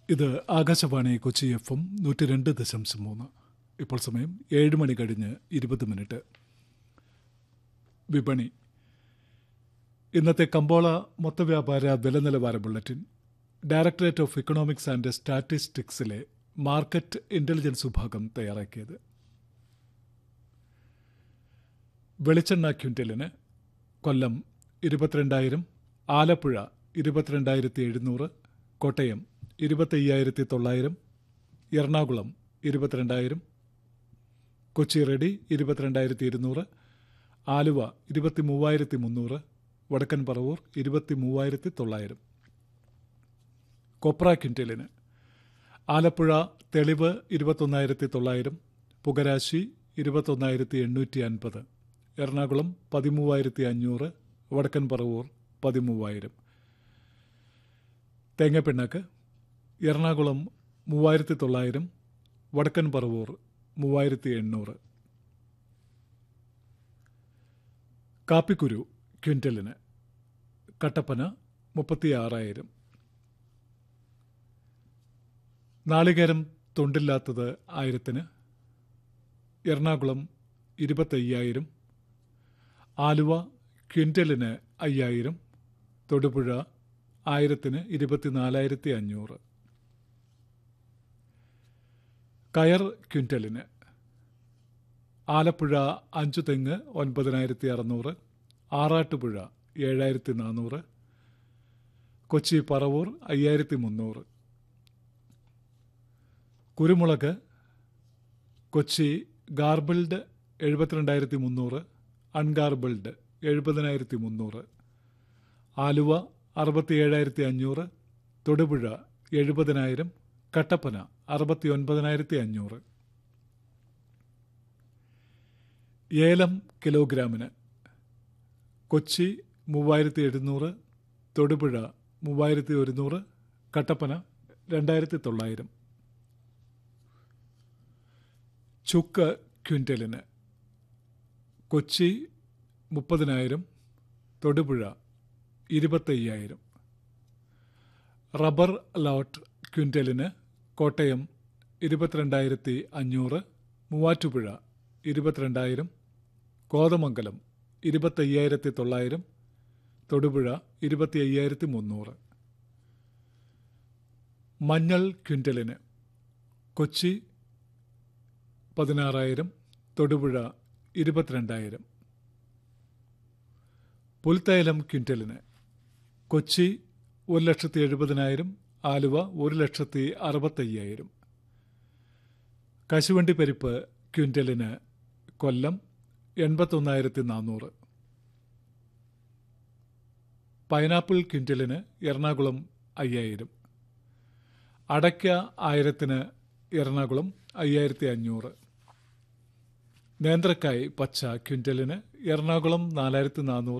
ഇത് Akashvani Kochi F M നൂറ്റി രണ്ട് ദശാംശം മൂന്ന് ഇപ്പോൾ സമയം ഏഴ് മണി കഴിഞ്ഞ് ഇരുപത് മിനിറ്റ് വിപണി ഇന്നത്തെ കമ്പോള മൊത്തവ്യാപാര വില നിലവാര bulletin directorate of economics and സ്റ്റാറ്റിസ്റ്റിക്സിലെ മാർക്കറ്റ് ഇന്റലിജൻസ് വിഭാഗം തയ്യാറാക്കിയത് വെളിച്ചെണ്ണ ക്വിൻ്റലിന് കൊല്ലം ഇരുപത്തിരണ്ടായിരം ആലപ്പുഴ ഇരുപത്തിരണ്ടായിരത്തി എഴുന്നൂറ് കോട്ടയം ഇരുപത്തയ്യായിരത്തി തൊള്ളായിരം എറണാകുളം ഇരുപത്തിരണ്ടായിരം കൊച്ചി റെഡി ഇരുപത്തിരണ്ടായിരത്തി ഇരുന്നൂറ് ആലുവ ഇരുപത്തി മൂവായിരത്തി മുന്നൂറ് വടക്കൻ പറവൂർ ഇരുപത്തി മൂവായിരത്തി തൊള്ളായിരം കൊപ്ര ക്വിൻ്റലിന് ആലപ്പുഴ തെളിവ് ഇരുപത്തൊന്നായിരത്തി തൊള്ളായിരം പുകരാശി ഇരുപത്തൊന്നായിരത്തി എണ്ണൂറ്റി അൻപത് എറണാകുളം പതിമൂവായിരത്തി അഞ്ഞൂറ് വടക്കൻ പറവൂർ പതിമൂവായിരം തേങ്ങപ്പിണ്ണാക്ക് എറണാകുളം മൂവായിരത്തി തൊള്ളായിരം വടക്കൻ പറവൂർ മൂവായിരത്തി എണ്ണൂറ് കാപ്പിക്കുരു ക്വിൻ്റലിന് കട്ടപ്പന മുപ്പത്തിയാറായിരം നാളികേരം തൊണ്ടില്ലാത്തത് ആയിരത്തിന് എറണാകുളം ഇരുപത്തയ്യായിരം ആലുവ ക്വിൻ്റലിന് അയ്യായിരം തൊടുപുഴ ആയിരത്തിന് ഇരുപത്തിനാലായിരത്തി അഞ്ഞൂറ് കയർ ക്വിൻ്റലിന് ആലപ്പുഴ അഞ്ചു തെങ്ങ് ഒൻപതിനായിരത്തി അറുന്നൂറ് ആറാട്ടുപുഴ ഏഴായിരത്തി നാനൂറ് കൊച്ചി പറവൂർ അയ്യായിരത്തി മുന്നൂറ് കുരുമുളക് കൊച്ചി ഗാർബിൾഡ് എഴുപത്തിരണ്ടായിരത്തി മുന്നൂറ് അൺഗാർബിൾഡ് എഴുപതിനായിരത്തി മുന്നൂറ് ആലുവ അറുപത്തി ഏഴായിരത്തി അഞ്ഞൂറ് തൊടുപുഴ എഴുപതിനായിരം കട്ടപ്പന അറുപത്തി ഒൻപതിനായിരത്തി അഞ്ഞൂറ് ഏലം കിലോഗ്രാമിന് കൊച്ചി മൂവായിരത്തി എഴുന്നൂറ് തൊടുപുഴ മൂവായിരത്തി ഒരുന്നൂറ് കട്ടപ്പന രണ്ടായിരത്തി തൊള്ളായിരം ചുക്ക് ക്വിൻ്റലിന് കൊച്ചി മുപ്പതിനായിരം തൊടുപുഴ ഇരുപത്തയ്യായിരം റബ്ബർ ലോട്ട് ക്വിൻ്റലിന് കോട്ടയം ഇരുപത്തിരണ്ടായിരത്തി അഞ്ഞൂറ് മൂവാറ്റുപുഴ ഇരുപത്തിരണ്ടായിരം കോതമംഗലം ഇരുപത്തയ്യായിരത്തി തൊള്ളായിരം തൊടുപുഴ ഇരുപത്തി അയ്യായിരത്തി മുന്നൂറ് മഞ്ഞൾ ക്വിൻ്റലിന് കൊച്ചി പതിനാറായിരം തൊടുപുഴ ഇരുപത്തിരണ്ടായിരം പുൽത്തൈലം ക്വിൻ്റലിന് കൊച്ചി ഒരു ലക്ഷത്തി എഴുപതിനായിരം ആലുവ ഒരു ലക്ഷത്തി അറുപത്തയ്യായിരം കശുവണ്ടി പരിപ്പ് ക്വിൻ്റലിന് കൊല്ലം എൺപത്തൊന്നായിരത്തി നാനൂറ് പൈനാപ്പിൾ ക്വിൻ്റലിന് എറണാകുളം അയ്യായിരം അടയ്ക്ക ആയിരത്തിന് എറണാകുളം അയ്യായിരത്തി അഞ്ഞൂറ് നേന്ത്രക്കായ് പച്ച ക്വിൻ്റലിന് എറണാകുളം നാലായിരത്തി നാനൂറ്